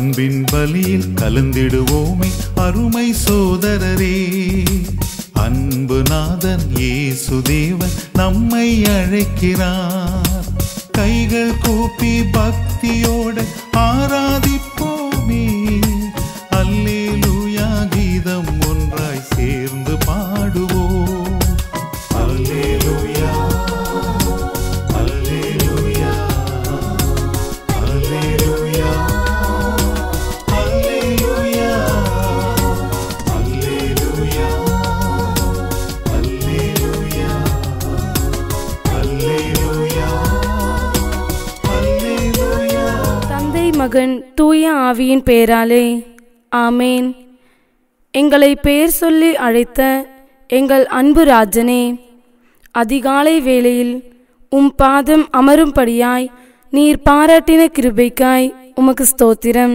அன்பின் பலியில் கலந்திடுவோமே அருமை சோதரரே அன்பு நாதன் இயேசுதேவன் நம்மை அழைக்கிறார் கைகள் கூப்பி பக்தியோட ஆராதிப்போமே அல்லேலூயா கீதம் ஒன்றாய் சேர்ந்து பாடுவோம் அல்லேலூயா அல்லேலூயா அல்லேலூயா அல்லேலூயா அல்லேலூயா அல்லேலூயா அல்லேலூயா அல்லேலூயா தந்தை மகன் தூய ஆவியின் பெயராலே ஆமேன் எங்களை பெயர் சொல்லி அழைத்த எங்கள் அன்பு ராஜனே அதிகாலை வேளையில் உம் பாதம் அமரும்படியாய் நீர் பாராட்டின கிருபைக்காய் உமக்கு ஸ்தோத்திரம்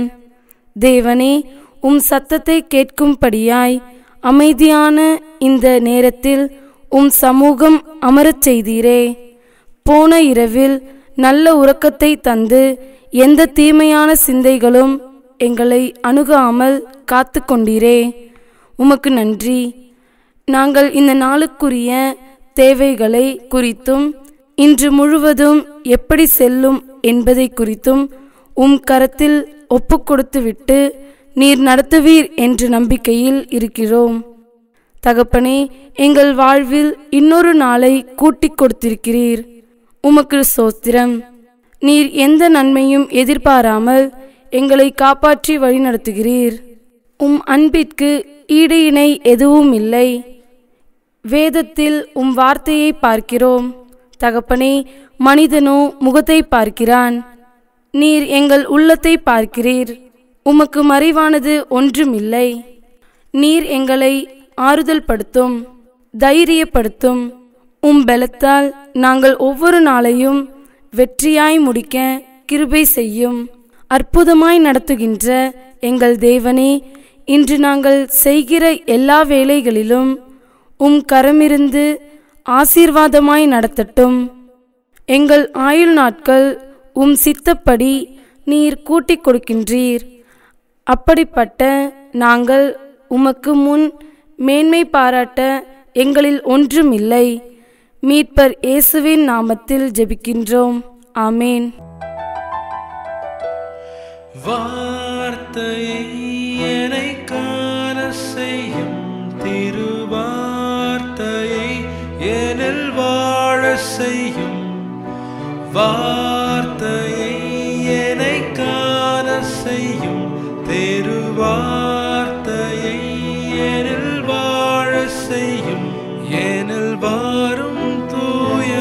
தேவனே உம் சத்தத்தை கேட்கும்படியாய் அமைதியான இந்த நேரத்தில் உம் சமூகம் அமரச் செய்தீரே போன இரவில் நல்ல உறக்கத்தை தந்து எந்த தீமையான சிந்தைகளும் எங்களை அணுகாமல் காத்து கொண்டீரே உமக்கு நன்றி நாங்கள் இந்த நாளுக்குரிய தேவைகளை குறித்தும் இன்று முழுவதும் எப்படி செல்லும் என்பதை குறித்தும் உம் கரத்தில் ஒப்புக்கொடுத்துவிட்டு நீர் நடத்துவீர் என்ற நம்பிக்கையில் இருக்கிறோம் தகப்பனே எங்கள் வாழ்வில் இன்னொரு நாளை கூட்டிக் கொடுத்திருக்கிறீர் உமக்கு சோத்திரம் நீர் எந்த நன்மையும் எதிர்பாராமல் எங்களை காப்பாற்றி வழிநடத்துகிறீர் உம் அன்பிற்கு ஈடு இணை எதுவும் இல்லை வேதத்தில் உம் வார்த்தையை பார்க்கிறோம் தகப்பனே மனிதனோ முகத்தை பார்க்கிறான் நீர் எங்கள் உள்ளத்தை பார்க்கிறீர் உமக்கு மறைவானது ஒன்றுமில்லை நீர் எங்களை ஆறுதல் படுத்தும் தைரியப்படுத்தும் உம் பலத்தால் நாங்கள் ஒவ்வொரு நாளையும் வெற்றியாய் முடிக்க கிருபை செய்யும் அற்புதமாய் நடத்துகின்ற எங்கள் தேவனே இன்று நாங்கள் செய்கிற எல்லா வேலைகளிலும் உம் கரமிருந்து ஆசீர்வாதமாய் நடத்தட்டும் எங்கள் ஆயுள் நாட்கள் உம் சித்தப்படி நீர் கூட்டிக் கொடுக்கின்றீர் அப்படிப்பட்ட நாங்கள் உமக்கு முன் மேன்மை பாராட்ட எங்களில் ஒன்றுமில்லை மீட்பர் இயேசுவின் நாமத்தில் ஜெபிக்கின்றோம் ஆமேன் வார்த்தையை என்னை காண செய்யும் திருவார்த்தையை எனில் வாழ செய்யும் வார்த்தையை என்னை காண செய்யும் திருவார்த்தையை எனில் வாழ செய்யும் எனில் வாரும் தூய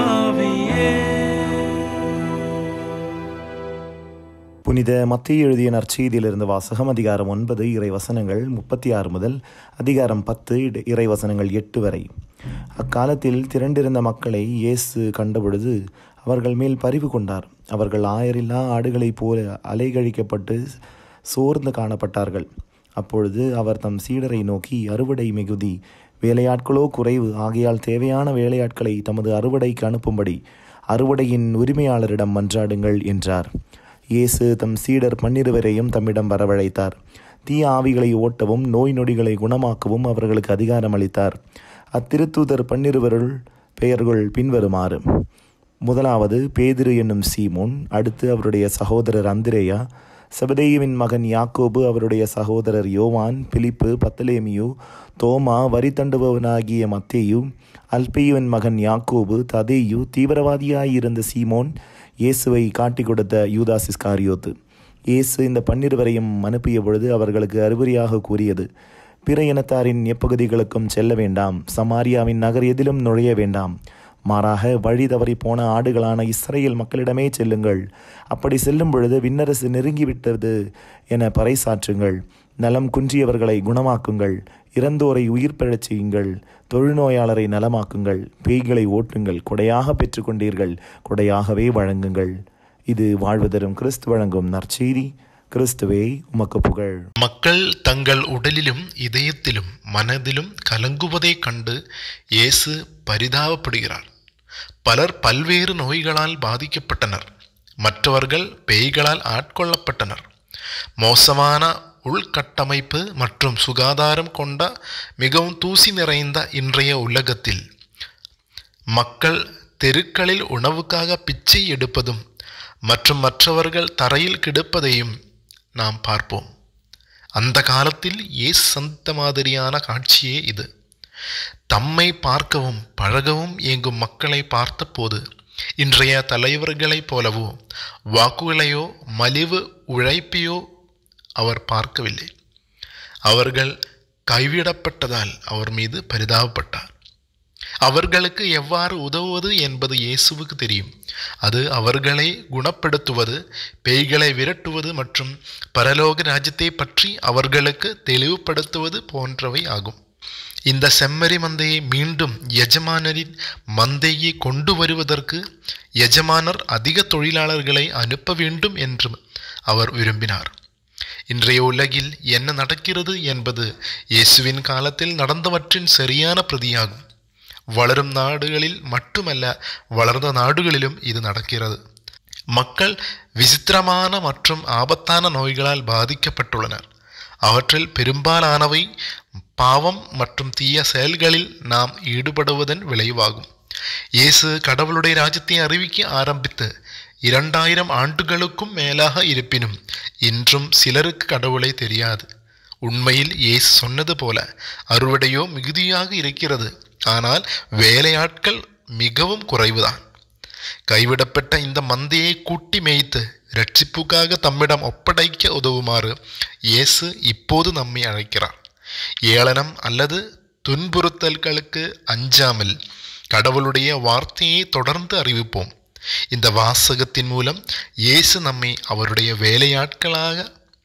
ஆவியே புனித மத்திய எழுதிய நற்செய்தியிலிருந்து வாசகம் அதிகாரம் ஒன்பது இறை வசனங்கள் முப்பத்தி ஆறு முதல் அதிகாரம் பத்து இட- இறை வசனங்கள் எட்டு வரை அக்காலத்தில் திரண்டிருந்த மக்களை இயேசு கண்டபொழுது அவர்கள் மேல் பரிவு கொண்டார் அவர்கள் ஆயரில்லா ஆடுகளைப் போல அலைகழிக்கப்பட்டு சோர்ந்து காணப்பட்டார்கள் அப்பொழுது அவர் தம் சீடரை நோக்கி அறுவடை மிகுதி வேலையாட்களோ குறைவு ஆகையால் தேவையான வேலையாட்களை தமது அறுவடைக்கு அனுப்பும்படி அறுவடையின் உரிமையாளரிடம் மன்றாடுங்கள் என்றார் இயேசு தம் சீடர் பன்னிருவரையும் தம்மிடம் வரவழைத்தார் தீய ஆவிகளை ஓட்டவும் நோய் நொடிகளை குணமாக்கவும் அவர்களுக்கு அதிகாரம் அளித்தார் அத்திருத்தூதர் பன்னிருவருள் பெயர்கள் பின்வருமாறு முதலாவது பேதிரு என்னும் சீமோன் அடுத்து அவருடைய சகோதரர் அந்திரேயா செபதேயுவின் மகன் யாக்கோபு அவருடைய சகோதரர் யோவான் பிலிப்பு பத்தலேமியு தோமா வரி தண்டுபவனாகிய மத்தேயு அல்பேயுவின் மகன் யாக்கோபு ததேயு தீவிரவாதியாயிருந்த சீமோன் இயேசுவை காட்டிக் கொடுத்த யூதாஸ் இஸ்காரியோத்து இயேசு இந்த பன்னிருவரையும் அனுப்பிய பொழுது அவர்களுக்கு அறிகுறியாக கூறியது பிற இனத்தாரின் எப்பகுதிகளுக்கும் செல்ல வேண்டாம் சமாரியாவின் நகர் எதிலும் நுழைய வேண்டாம் மாறாக வழி தவறி போன ஆடுகளான இஸ்ரேல் மக்களிடமே செல்லுங்கள் அப்படி செல்லும் பொழுது விண்ணரசு நெருங்கிவிட்டது என பறைசாற்றுங்கள் நலம் குன்றியவர்களை குணமாக்குங்கள் இறந்தோரை உயிர் பெறச் செய்யுங்கள் தொழுநோயாளரை நலமாக்குங்கள் பேய்களை ஓட்டுங்கள் கொடையாக பெற்றுக்கொண்டீர்கள் கொடையாகவே வழங்குங்கள் இது வாழ்வு தரும் கிறிஸ்து வழங்கும் நற்செய்தி கிறிஸ்துவே உமக்கு புகழ் மக்கள் தங்கள் உடலிலும் இதயத்திலும் மனதிலும் கலங்குவதைக் கண்டு இயேசு பரிதாபப்படுகிறார் பலர் பல்வேறு நோய்களால் பாதிக்கப்பட்டனர் மற்றவர்கள் பேய்களால் ஆட்கொள்ளப்பட்டனர் மோசமான உள்கட்டமைப்பு மற்றும் சுகாதாரம் கொண்ட மிகவும் தூசி நிறைந்த இன்றைய உலகத்தில் மக்கள் தெருக்களில் உணவுக்காக பிச்சை எடுப்பதும் மற்றும் மற்றவர்கள் தரையில் கிடப்பதையும் நாம் பார்ப்போம் அந்த காலத்தில் இயேசு சந்த மாதிரியான காட்சியே இது தம்மை பார்க்கவும் பழகவும் இயங்கும் மக்களை பார்த்தபோது இன்றைய தலைவர்களைப் போலவோ வாக்குகளையோ மலிவு உழைப்பையோ அவர் பார்க்கவில்லை அவர்கள் கைவிடப்பட்டதால் அவர் மீது பரிதாபப்பட்டார் அவர்களுக்கு எவ்வாறு உதவுவது என்பது இயேசுவுக்கு தெரியும் அது அவர்களை குணப்படுத்துவது பேய்களை விரட்டுவது மற்றும் பரலோக ராஜ்யத்தை பற்றி அவர்களுக்கு தெளிவுபடுத்துவது போன்றவை ஆகும் இந்த செம்மறி மந்தையை மீண்டும் எஜமானரின் மந்தையை கொண்டு வருவதற்கு எஜமானர் அதிக தொழிலாளர்களை அனுப்ப வேண்டும் என்று அவர் விரும்பினார் இன்றைய உலகில் என்ன நடக்கிறது என்பது இயேசுவின் காலத்தில் நடந்தவற்றின் சரியான பிரதியாகும் வளரும் நாடுகளில் மட்டுமல்ல வளர்ந்த நாடுகளிலும் இது நடக்கிறது மக்கள் விசித்திரமான மற்றும் ஆபத்தான நோய்களால் பாதிக்கப்பட்டுள்ளனர் அவற்றில் பெரும்பாலானவை பாவம் மற்றும் தீய செயல்களில் நாம் ஈடுபடுவதன் விளைவாகும் இயேசு கடவுளுடைய ராஜ்யத்தை அறிவிக்க ஆரம்பித்து இரண்டாயிரம் ஆண்டுகளுக்கும் மேலாக இருப்பினும் இன்றும் சிலருக்கு கடவுளை தெரியாது உண்மையில் இயேசு சொன்னது போல அறுவடையோ மிகுதியாக இருக்கிறது ஆனால் வேலையாட்கள் மிகவும் குறைவுதான் கைவிடப்பட்ட இந்த மந்தையை கூட்டி மேய்த்து ரட்சிப்புக்காக தம்மிடம் ஒப்படைக்க உதவுமாறு இயேசு இப்போது நம்மை அழைக்கிறார் ஏளனம் அல்லது துன்புறுத்தல்களுக்கு அஞ்சாமல் கடவுளுடைய வார்த்தையை தொடர்ந்து அறிவிப்போம் இந்த வாசகத்தின் மூலம் இயேசு நம்மை அவருடைய வேலையாட்களாக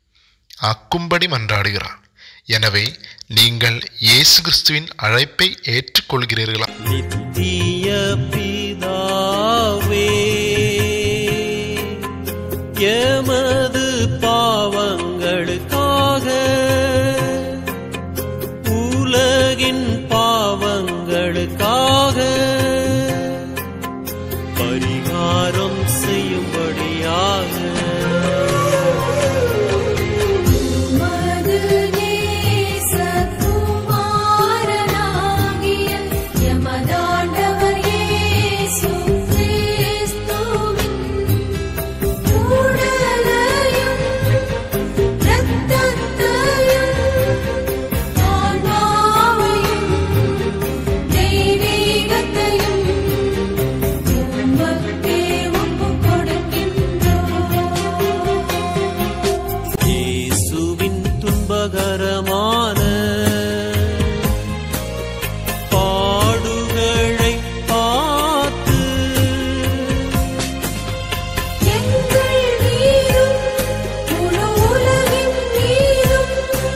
ஆக்கும்படி மன்றாடுகிறார் எனவே நீங்கள் இயேசு கிறிஸ்துவின் அழைப்பை ஏற்றுக்கொள்கிறீர்களா நித்திய பிதாவே எமது பாவங்களுக்காக உலகின் பாவங்களுக்காக பரிகாரம் செய்யும்படியாக உமது நேசகுமாரனாகிய எமதாண்டவர் இயேசு கிறிஸ்துவின் உடலையும் இரத்தத்தையும் ஆன்மாவையும் தெய்வீகத்தையும் உமக்கே ஒப்புக் கொடுக்கின்றோம் இயேசுவின் துன்பகரமான பாடுகளை பார்த்து எங்கள் மீதும் முழு உலகின் மீதும்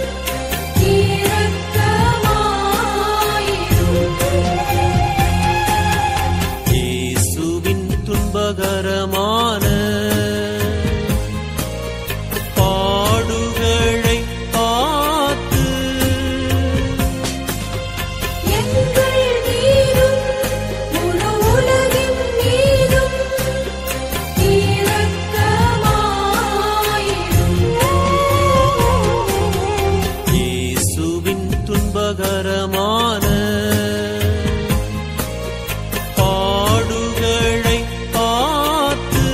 இரக்கமாயிரும் இயேசுவின் துன்பகரமான பாடுகளை பார்த்து எங்கள் மீதும் முழு உலகின் மீதும் இரக்கமாயிரும் இயேசுவின் துன்பகரமான பாடுகளை பார்த்து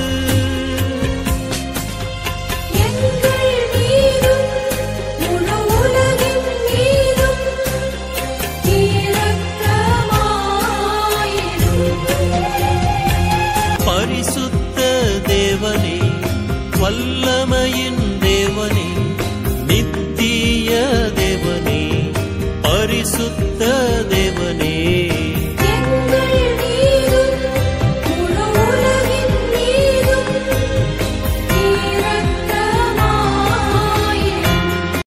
எங்கள் மீதும் முழு உலகின் மீதும் இரக்கமாயிரும் பரிசுத்த தேவனே வல்லமையின் தேவனே நித்திய தேவனே பரிசுத்த தேவனே எங்கள் மீதும் முழு உலகின் மீதும் இரக்கமாயிரும்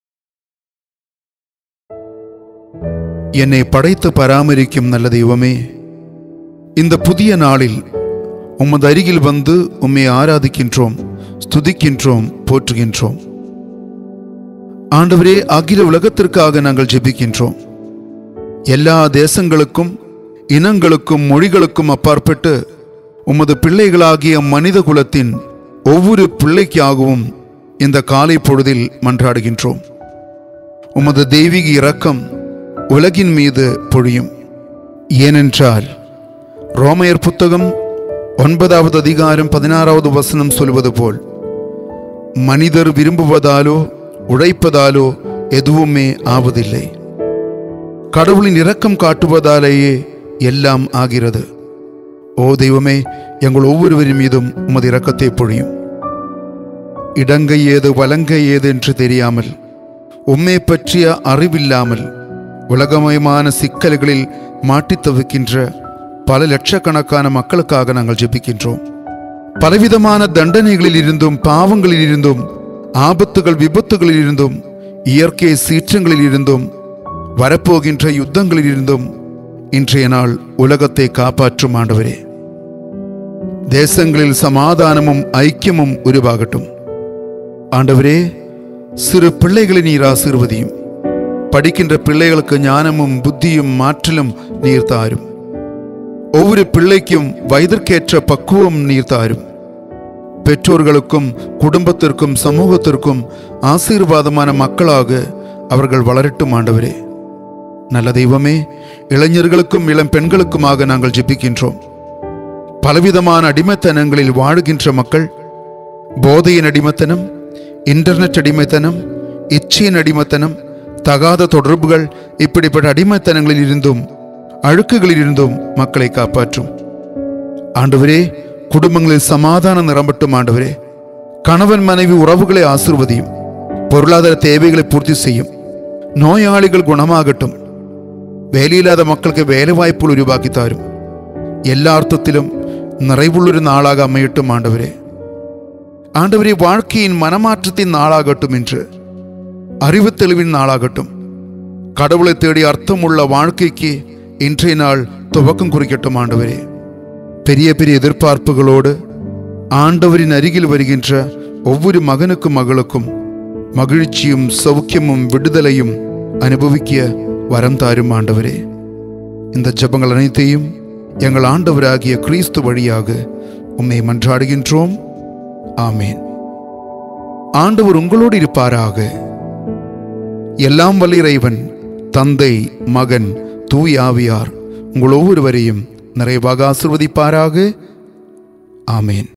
என்னை படைத்து பராமரிக்கும் நல்ல தெய்வமே இந்த புதிய நாளில் உமது அருகில் வந்து உம்மை ஆராதிக்கின்றோம் ஸ்துதிக்கின்றோம் போற்றுகின்றோம் ஆண்டவரே அகில உலகத்திற்காக நாங்கள் ஜெபிக்கின்றோம் எல்லா தேசங்களுக்கும் இனங்களுக்கும் மொழிகளுக்கும் அப்பாற்பட்டு உமது பிள்ளைகளாகிய மனித குலத்தின் ஒவ்வொரு பிள்ளைக்காகவும் இந்த காலை பொழுதில் மன்றாடுகின்றோம் உமது தெய்வீக இரக்கம் உலகின் மீது பொழியும் ஏனென்றால் ரோமையர் புத்தகம் ஒன்பதாவது அதிகாரம் பதினாறாவது வசனம் சொல்வது போல் மனிதர் விரும்புவதாலோ உழைப்பதாலோ எதுவுமே ஆவதில்லை கடவுளின் இரக்கம் காட்டுவதாலேயே எல்லாம் ஆகிறது ஓ தெய்வமே எங்கள் ஒவ்வொருவரின் மீதும் உமது இரக்கத்தை பொழியும் இடங்கை ஏது வலங்கை ஏது என்று தெரியாமல் உம்மை பற்றிய அறிவில்லாமல் உலகமயமான சிக்கல்களில் மாட்டித் தவிக்கின்ற பல லட்சக்கணக்கான மக்களுக்காக நாங்கள் ஜெபிக்கின்றோம் பலவிதமான தண்டனைகளில் இருந்தும் பாவங்களில் இருந்தும் ஆபத்துகள் விபத்துகளில் இருந்தும் இயற்கை சீற்றங்களில் இருந்தும் வரப்போகின்ற யுத்தங்களில் இருந்தும் இன்றைய நாள் உலகத்தை காப்பாற்றும் ஆண்டவரே தேசங்களில் சமாதானமும் ஐக்கியமும் உருவாகட்டும் ஆண்டவரே சிறு பிள்ளைகளை நீர் ஆசீர்வதியும் படிக்கின்ற பிள்ளைகளுக்கு ஞானமும் புத்தியும் மாற்றலும் நீர் தாரும் ஒவ்வொரு பிள்ளைக்கும் வயதிற்கேற்ற பக்குவம் நீர் தாரும் பெற்றோர்களுக்கும் குடும்பத்திற்கும் சமூகத்திற்கும் ஆசீர்வாதமான மக்களாக அவர்கள் வளரட்டும் ஆண்டவரே நல்ல தெய்வமே இளைஞர்களுக்கும் இளம் பெண்களுக்குமாக நாங்கள் ஜெபிக்கின்றோம் பலவிதமான அடிமைத்தனங்களில் வாழுகின்ற மக்கள் போதையின் அடிமைத்தனம் இன்டர்நெட் அடிமைத்தனம் இச்சையின் அடிமைத்தனம் தகாத தொடர்புகள் இப்படிப்பட்ட அடிமைத்தனங்களில் இருந்தும் அழுக்குகளில் இருந்தும் மக்களை காப்பாற்றும் ஆண்டவரே குடும்பங்களில் சமாதானம் நிரம்பட்டும் ஆண்டவரே கணவன் மனைவி உறவுகளை ஆசிர்வதியும் பொருளாதார தேவைகளை பூர்த்தி செய்யும் நோயாளிகள் குணமாகட்டும் വേലയില്ലാത്ത മക്കൾക്ക് വേല വായ്പകൾ ഉരുവാക്കി തരും എല്ലാ അർത്ഥത്തിലും நிறைவுள்ளொரு நாளாக அமையட்டும் ஆண்டவரே ஆண்டவரே வாழ்க்கையின் மனமாற்றத்தின் நாளாகட்டும் என்று அறிவு தெளிவின் நாளாகட்டும் கடவுளை தேடி அர்த்தமுள்ள வாழ்க்கைக்கு இன்றைய நாள் துவக்கம் குறிக்கட்டும் ஆண்டவரே பெரிய பெரிய எதிர்பார்ப்புகளோடு ஆண்டவரின் அருகில் வருகின்ற ஒவ்வொரு மகனுக்கும் மகளுக்கும் மகிழ்ச்சியும் சௌக்கியமும் விடுதலையும் அனுபவிக்க வரம் தாரும் ஆண்டவரே இந்த ஜெபங்கள் அனைத்தையும் எங்கள் ஆண்டவராகிய கிறிஸ்து வழியாக உம்மை மன்றாடுகின்றோம் ஆமேன் ஆண்டவர் உங்களோடு இருப்பாராக எல்லாம் வல்ல இறைவன் தந்தை மகன் தூய் ஆவியார் உங்கள் ஒவ்வொருவரையும் நிறைவாக ஆசிர்வதிப்பாராக ஆமேன்